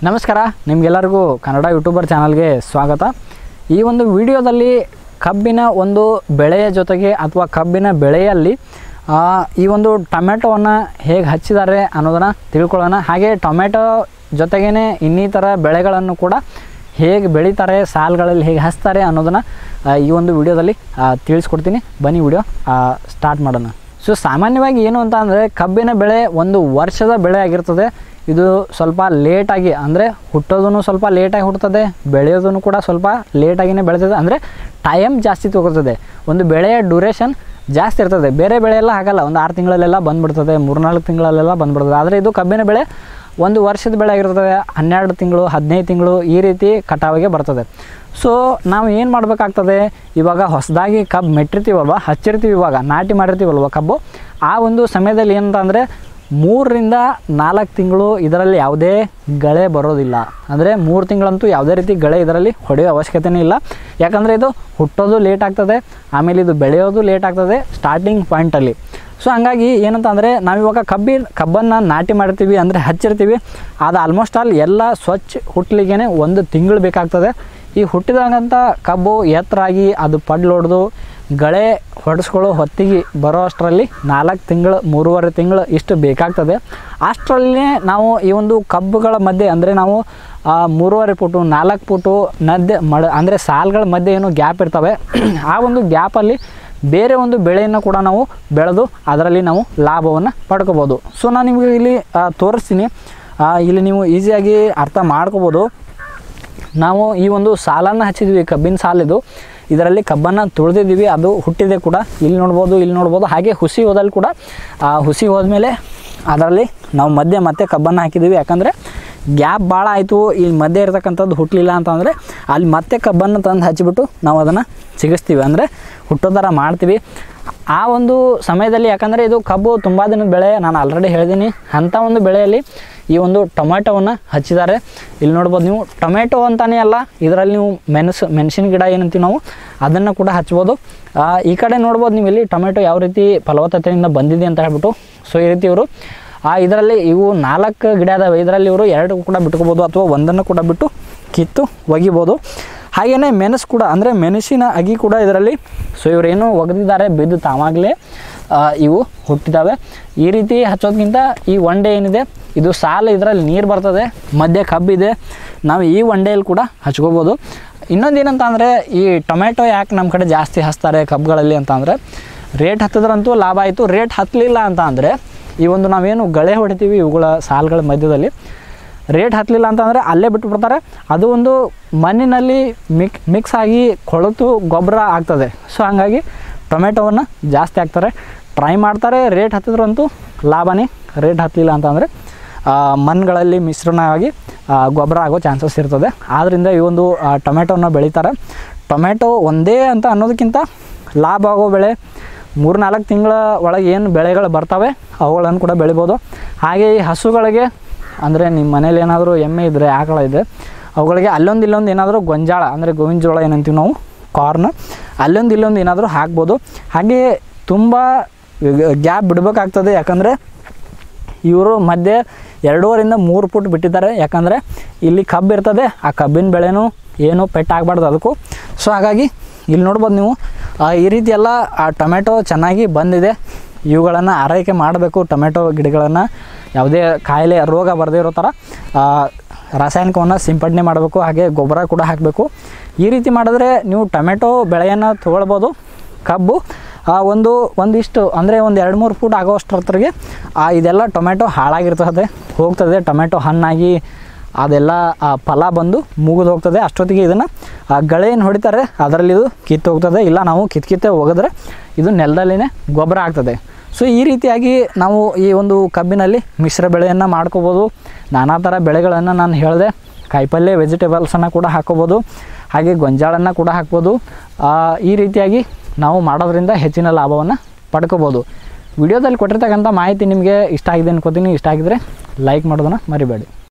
ನಮಸ್ಕಾರ ನಿಮಗೆಲ್ಲರಿಗೂ ಕನ್ನಡ ಯೂಟ್ಯೂಬರ್ ಚಾನಲ್ಗೆ ಸ್ವಾಗತ ಈ ಒಂದು ವಿಡಿಯೋದಲ್ಲಿ ಕಬ್ಬಿನ ಒಂದು ಬೆಳೆಯ ಜೊತೆಗೆ ಅಥವಾ ಕಬ್ಬಿನ ಬೆಳೆಯಲ್ಲಿ ಆ, ಈ ಒಂದು ಟೊಮೆಟೊವನ್ನು ಹೇಗೆ ಹಚ್ಚಿದ್ದಾರೆ ಅನ್ನೋದನ್ನು ತಿಳ್ಕೊಳ್ಳೋಣ ಹಾಗೆ ಟೊಮೆಟೊ ಜೊತೆಗೇ ಇನ್ನಿತರ ಬೆಳೆಗಳನ್ನು ಕೂಡ ಹೇಗೆ ಬೆಳೀತಾರೆ ಸಾಲುಗಳಲ್ಲಿ ಹೇಗೆ ಹಚ್ತಾರೆ ಅನ್ನೋದನ್ನು ಆ, ಈ ಒಂದು ವಿಡಿಯೋದಲ್ಲಿ ಆ, ತಿಳಿಸ್ಕೊಡ್ತೀನಿ ಬನ್ನಿ ವಿಡಿಯೋ ಸ್ಟಾರ್ಟ್ ಮಾಡೋಣ ಸೊ ಸಾಮಾನ್ಯವಾಗಿ ಏನು ಅಂತ ಅಂದರೆ ಕಬ್ಬಿನ ಬೆಳೆ ಒಂದು ವರ್ಷದ ಬೆಳೆ ಆಗಿರ್ತದೆ ಇದು ಸ್ವಲ್ಪ ಲೇಟಾಗಿ ಅಂದರೆ ಹುಟ್ಟೋದೂ ಸ್ವಲ್ಪ ಲೇಟಾಗಿ ಹುಟ್ಟುತ್ತದೆ ಬೆಳೆಯೋದನ್ನು ಕೂಡ ಸ್ವಲ್ಪ ಲೇಟಾಗಿಯೇ ಬೆಳೀತದೆ ಅಂದರೆ ಟೈಮ್ ಜಾಸ್ತಿ ತಗೋತದೆ ಒಂದು ಬೆಳೆಯ ಡ್ಯೂರೇಷನ್ ಜಾಸ್ತಿ ಇರ್ತದೆ ಬೇರೆ ಬೆಳೆ ಎಲ್ಲ ಹಾಗಲ್ಲ ಒಂದು ಆರು ತಿಂಗಳಲ್ಲೆಲ್ಲ ಬಂದ್ಬಿಡ್ತದೆ ಮೂರ್ನಾಲ್ಕು ತಿಂಗಳಲ್ಲೆಲ್ಲ ಬಂದ್ಬಿಡ್ತದೆ ಆದರೆ ಇದು ಕಬ್ಬಿನ ಬೆಳೆ ಒಂದು ವರ್ಷದ ಬೆಳೆ ಆಗಿರ್ತದೆ ಹನ್ನೆರಡು ತಿಂಗಳು ಹದಿನೈದು ತಿಂಗಳು ಈ ರೀತಿ ಕಟಾವಿಗೆ ಬರ್ತದೆ ಸೊ ನಾವು ಏನು ಮಾಡಬೇಕಾಗ್ತದೆ ಇವಾಗ ಹೊಸದಾಗಿ ಕಬ್ಬು ಮೆಟ್ಟಿರ್ತೀವಲ್ವ ಹಚ್ಚಿರ್ತೀವಿ ಇವಾಗ ನಾಟಿ ಮಾಡಿರ್ತೀವಲ್ವ ಕಬ್ಬು ಆ ಒಂದು ಸಮಯದಲ್ಲಿ ಏನಂತ ಅಂದರೆ ಮೂರರಿಂದ ನಾಲ್ಕು ತಿಂಗಳು ಇದರಲ್ಲಿ ಯಾವುದೇ ಗಳೆ ಬರೋದಿಲ್ಲ ಅಂದರೆ ಮೂರು ತಿಂಗಳಂತೂ ಯಾವುದೇ ರೀತಿ ಗಳೆ ಇದರಲ್ಲಿ ಹೊಡೆಯೋ ಅವಶ್ಯಕತೆನೇ ಇಲ್ಲ ಯಾಕಂದರೆ ಇದು ಹುಟ್ಟೋದು ಲೇಟ್ ಆಗ್ತದೆ ಆಮೇಲೆ ಇದು ಬೆಳೆಯೋದು ಲೇಟ್ ಆಗ್ತದೆ ಸ್ಟಾರ್ಟಿಂಗ್ ಪಾಯಿಂಟಲ್ಲಿ ಸೊ ಹಂಗಾಗಿ ಏನಂತ ಅಂದರೆ ನಾವಿವಾಗ ಕಬ್ಬಿ ಕಬ್ಬನ್ನು ನಾಟಿ ಮಾಡ್ತೀವಿ ಅಂದರೆ ಹಚ್ಚಿರ್ತೀವಿ ಅದು ಆಲ್ಮೋಸ್ಟ್ ಆಲ್ ಎಲ್ಲ ಸ್ವಚ್ಛ ಹುಟ್ಟಲಿಕ್ಕೆ ಒಂದು ತಿಂಗಳು ಬೇಕಾಗ್ತದೆ ಈ ಹುಟ್ಟಿದಾಗಂತ ಕಬ್ಬು ಎತ್ತರಾಗಿ ಅದು ಪಡ್ಲೊಡ್ದು ಗಳೆ ಹೊಡೆಸ್ಕೊಳ್ಳೋ ಹೊತ್ತಿಗೆ ಬರೋ ಅಷ್ಟರಲ್ಲಿ ನಾಲ್ಕು ತಿಂಗಳು ಮೂರುವರೆ ತಿಂಗಳು ಇಷ್ಟು ಬೇಕಾಗ್ತದೆ ಅಷ್ಟರಲ್ಲೇ ನಾವು ಈ ಒಂದು ಕಬ್ಬುಗಳ ಮಧ್ಯೆ ಅಂದರೆ ನಾವು ಆ, ಮೂರುವರೆ ಫುಟು ನಾಲ್ಕು ಫುಟು ಮಧ್ಯೆ ಮಡ ಅಂದರೆ ಸಾಲುಗಳ ಮಧ್ಯೆ ಏನು ಗ್ಯಾಪ್ ಇರ್ತವೆ ಆ ಒಂದು ಗ್ಯಾಪಲ್ಲಿ ಬೇರೆ ಒಂದು ಬೆಳೆಯನ್ನು ಕೂಡ ನಾವು ಬೆಳೆದು ಅದರಲ್ಲಿ ನಾವು ಲಾಭವನ್ನು ಪಡ್ಕೋಬೋದು ಸೊ ನಾನು ನಿಮಗೆ ಇಲ್ಲಿ ಆ, ತೋರಿಸ್ತೀನಿ ಆ, ಇಲ್ಲಿ ನೀವು ಈಸಿಯಾಗಿ ಅರ್ಥ ಮಾಡ್ಕೋಬೋದು ನಾವು ಈ ಒಂದು ಸಾಲನ್ನು ಹಚ್ಚಿದ್ವಿ ಕಬ್ಬಿನ ಸಾಲಿದು ಇದರಲ್ಲಿ ಕಬ್ಬನ್ನು ತುಳಿದಿದ್ದೀವಿ ಅದು ಹುಟ್ಟಿದೆ ಕೂಡ ಇಲ್ಲಿ ನೋಡ್ಬೋದು ಇಲ್ಲಿ ನೋಡ್ಬೋದು ಹಾಗೆ ಹುಸಿ ಹೋದಲ್ಲಿ ಕೂಡ ಆ ಹುಸಿ ಹೋದ್ಮೇಲೆ ಅದರಲ್ಲಿ ನಾವು ಮಧ್ಯೆ ಮತ್ತೆ ಕಬ್ಬನ್ನು ಹಾಕಿದ್ದೀವಿ ಯಾಕಂದರೆ ಗ್ಯಾಪ್ ಭಾಳ ಆಯಿತು ಇಲ್ಲಿ ಮಧ್ಯೆ ಇರ್ತಕ್ಕಂಥದ್ದು ಹುಟ್ಟಲಿಲ್ಲ ಅಂತಂದರೆ ಅಲ್ಲಿ ಮತ್ತೆ ಕಬ್ಬನ್ನು ತಂದು ಹಚ್ಚಿಬಿಟ್ಟು ನಾವು ಅದನ್ನು ಸಿಗಿಸ್ತೀವಿ ಅಂದರೆ ಹುಟ್ಟೋ ಥರ ಮಾಡ್ತೀವಿ ಆ ಒಂದು ಸಮಯದಲ್ಲಿ ಯಾಕಂದರೆ ಇದು ಕಬ್ಬು ತುಂಬ ದಿನದ ಬೆಳೆ ನಾನು ಆಲ್ರೆಡಿ ಹೇಳಿದ್ದೀನಿ ಅಂಥ ಒಂದು ಬೆಳೆಯಲ್ಲಿ ಈ ಒಂದು ಟೊಮೆಟೊವನ್ನು ಹಚ್ಚಿದ್ದಾರೆ ಇಲ್ಲಿ ನೋಡ್ಬೋದು ನೀವು ಟೊಮೆಟೊ ಅಂತಲೇ ಅಲ್ಲ ಇದರಲ್ಲಿ ನೀವು ಮೆಣಸು ಮೆಣಸಿನ ಗಿಡ ಏನಂತೀವಿ ನಾವು ಅದನ್ನು ಕೂಡ ಹಚ್ಬೋದು ಆ, ಈ ಕಡೆ ನೋಡ್ಬೋದು ನೀವು ಇಲ್ಲಿ ಟೊಮೆಟೊ ಯಾವ ರೀತಿ ಫಲವತ್ತತೆಯಿಂದ ಬಂದಿದೆ ಅಂತ ಹೇಳ್ಬಿಟ್ಟು ಸೊ ಈ ರೀತಿ ಇವರು ಆ ಇದರಲ್ಲಿ ಇವು ನಾಲ್ಕು ಗಿಡ ಅದಾವೆ ಇದರಲ್ಲಿ ಇವರು ಎರಡು ಕೂಡ ಬಿಟ್ಕೋಬೋದು ಅಥವಾ ಒಂದನ್ನು ಕೂಡ ಬಿಟ್ಟು ಕಿತ್ತು ಒಗಿಬೋದು ಹಾಗೆಯೇ ಮೆಣಸು ಕೂಡ ಅಂದರೆ ಮೆಣಸಿನ ಅಗಿ ಕೂಡ ಇದರಲ್ಲಿ ಸೊ ಇವರೇನು ಒಗೆದಿದ್ದಾರೆ ಬಿದ್ದು ತಾವಾಗಲೇ ಇವು ಹುಟ್ಟಿದ್ದಾವೆ ಈ ರೀತಿ ಹಚ್ಚೋದ್ಕಿಂತ ಈ ಒಂಡೆ ಏನಿದೆ ಇದು ಸಾಲು ಇದರಲ್ಲಿ ನೀರು ಬರ್ತದೆ ಮಧ್ಯೆ ಕಬ್ಬಿದೆ ನಾವು ಈ ಒಂಡೆಯಲ್ಲಿ ಕೂಡ ಹಚ್ಕೋಬೋದು ಇನ್ನೊಂದು ಏನಂತ ಅಂದರೆ ಈ ಟೊಮೆಟೊ ಯಾಕೆ ನಮ್ಮ ಕಡೆ ಜಾಸ್ತಿ ಹಚ್ತಾರೆ ಕಬ್ಬುಗಳಲ್ಲಿ ಅಂತ ಅಂದರೆ ರೇಟ್ ಹತ್ತಿದ್ರಂತೂ ಲಾಭ ಆಯಿತು ರೇಟ್ ಹತ್ತಲಿಲ್ಲ ಅಂತ ಅಂದರೆ ಈ ಒಂದು ನಾವೇನು ಗಳೆ ಹೊಡಿತೀವಿ ಇವುಗಳ ಸಾಲುಗಳ ಮಧ್ಯದಲ್ಲಿ ರೇಟ್ ಹತ್ತಲಿಲ್ಲ ಅಂತಂದರೆ ಅಲ್ಲೇ ಬಿಟ್ಬಿಡ್ತಾರೆ ಅದು ಒಂದು ಮಣ್ಣಿನಲ್ಲಿ ಮಿಕ್ ಮಿಕ್ಸ್ ಆಗಿ ಕೊಳೆತು ಗೊಬ್ಬರ ಆಗ್ತದೆ ಸೊ ಹಂಗಾಗಿ ಟೊಮೆಟೊವನ್ನು ಜಾಸ್ತಿ ಹಾಕ್ತಾರೆ ಟ್ರೈ ಮಾಡ್ತಾರೆ ರೇಟ್ ಹತ್ತಿದ್ರಂತೂ ಲಾಭನೇ ರೇಟ್ ಹತ್ತಲಿಲ್ಲ ಅಂತಂದರೆ ಮಣ್ಣುಗಳಲ್ಲಿ ಮಿಶ್ರಣವಾಗಿ ಆ, ಗೊಬ್ಬರ ಆಗೋ ಚಾನ್ಸಸ್ ಇರ್ತದೆ ಆದ್ದರಿಂದ ಈ ಒಂದು ಆ, ಟೊಮೆಟೊನ ಬೆಳೀತಾರೆ ಟೊಮೆಟೊ ಒಂದೇ ಅಂತ ಅನ್ನೋದಕ್ಕಿಂತ ಲಾಭ ಆಗೋ ಬೆಳೆ ಮೂರು ನಾಲ್ಕು ತಿಂಗಳ ಒಳಗೆ ಏನು ಬೆಳೆಗಳು ಬರ್ತವೆ ಅವುಗಳನ್ನು ಕೂಡ ಬೆಳಿಬೋದು ಹಾಗೆ ಈ ಹಸುಗಳಿಗೆ ಅಂದರೆ ನಿಮ್ಮ ಮನೇಲಿ ಏನಾದರೂ ಎಮ್ಮೆ ಇದ್ದರೆ ಆಕಳ ಇದ್ದರೆ ಅವುಗಳಿಗೆ ಅಲ್ಲೊಂದು ಇಲ್ಲೊಂದು ಏನಾದರೂ ಗೊಂಜಾಳ ಅಂದರೆ ಗೋವಿನ ಜೋಳ ಏನಂತೀವಿ ನಾವು ಕಾರ್ನ್ ಅಲ್ಲೊಂದು ಇಲ್ಲೊಂದು ಏನಾದರೂ ಹಾಕ್ಬೋದು ಹಾಗೆ ತುಂಬ ಗ್ಯಾಪ್ ಬಿಡಬೇಕಾಗ್ತದೆ ಯಾಕಂದರೆ ಇವರು ಮಧ್ಯೆ ಎರಡೂವರಿಂದ ಮೂರು ಫುಟ್ ಬಿಟ್ಟಿದ್ದಾರೆ ಯಾಕಂದರೆ ಇಲ್ಲಿ ಕಬ್ಬು ಇರ್ತದೆ ಆ ಕಬ್ಬಿನ ಬೆಳೆನೂ ಏನೂ ಪೆಟ್ಟಾಗಬಾರ್ದು ಅದಕ್ಕೂ ಸೊ ಹಾಗಾಗಿ ಇಲ್ಲಿ ನೋಡ್ಬೋದು ನೀವು ಆ, ಈ ರೀತಿ ಎಲ್ಲ ಆ ಟೊಮೆಟೊ ಚೆನ್ನಾಗಿ ಬಂದಿದೆ ಇವುಗಳನ್ನು ಆರೈಕೆ ಮಾಡಬೇಕು ಟೊಮೆಟೊ ಗಿಡಗಳನ್ನು ಯಾವುದೇ ಕಾಯಿಲೆ ರೋಗ ಬರದೇ ಇರೋ ಥರ ಆ, ರಾಸಾಯನಿಕವನ್ನು ಸಿಂಪಡಣೆ ಮಾಡಬೇಕು ಹಾಗೆ ಗೊಬ್ಬರ ಕೂಡ ಹಾಕಬೇಕು ಈ ರೀತಿ ಮಾಡಿದ್ರೆ ನೀವು ಟೊಮೆಟೊ ಬೆಳೆಯನ್ನು ತೊಗೊಳ್ಬೋದು ಕಬ್ಬು ಆ, ಒಂದು ಒಂದಿಷ್ಟು ಅಂದರೆ ಒಂದು ಎರಡು ಮೂರು ಫೂಟ್ ಆಗೋಷ್ಟರೊತ್ತಿಗೆ ಆ ಇದೆಲ್ಲ ಟೊಮೆಟೊ ಹಾಳಾಗಿರ್ತದೆ ಹೋಗ್ತದೆ ಟೊಮೆಟೊ ಹಣ್ಣಾಗಿ ಅದೆಲ್ಲ ಆ ಫಲ ಬಂದು ಮುಗಿದು ಹೋಗ್ತದೆ ಅಷ್ಟೊತ್ತಿಗೆ ಇದನ್ನು ಆ ಗಳೆ ಏನು ಹೊಡಿತಾರೆ ಅದರಲ್ಲಿ ಇದು ಕಿತ್ತು ಹೋಗ್ತದೆ ಇಲ್ಲ ನಾವು ಕಿತ್ತು ಕಿತ್ತೆ ಒಗೆದ್ರೆ ಇದು ನೆಲದಲ್ಲಿನೇ ಗೊಬ್ಬರ ಆಗ್ತದೆ ಸೊ ಈ ರೀತಿಯಾಗಿ ನಾವು ಈ ಒಂದು ಕಬ್ಬಿನಲ್ಲಿ ಮಿಶ್ರ ಬೆಳೆಯನ್ನು ಮಾಡ್ಕೋಬೋದು ನಾನಾ ಥರ ಬೆಳೆಗಳನ್ನು ನಾನು ಹೇಳಿದೆ ಕಾಯಿಪಲ್ಯ ವೆಜಿಟೇಬಲ್ಸನ್ನು ಕೂಡ ಹಾಕೋಬೋದು ಹಾಗೆ ಗೊಂಜಾಳನ್ನು ಕೂಡ ಹಾಕ್ಬೋದು ಆ, ಈ ರೀತಿಯಾಗಿ ನಾವು ಮಾಡೋದ್ರಿಂದ ಹೆಚ್ಚಿನ ಲಾಭವನ್ನು ಪಡ್ಕೋಬೋದು ವಿಡಿಯೋದಲ್ಲಿ ಕೊಟ್ಟಿರ್ತಕ್ಕಂಥ ಮಾಹಿತಿ ನಿಮಗೆ ಇಷ್ಟ ಆಗಿದೆ ಅನ್ಕೋತೀನಿ ಇಷ್ಟ ಆಗಿದ್ರೆ ಲೈಕ್ ಮಾಡೋದನ್ನು ಮರಿಬೇಡಿ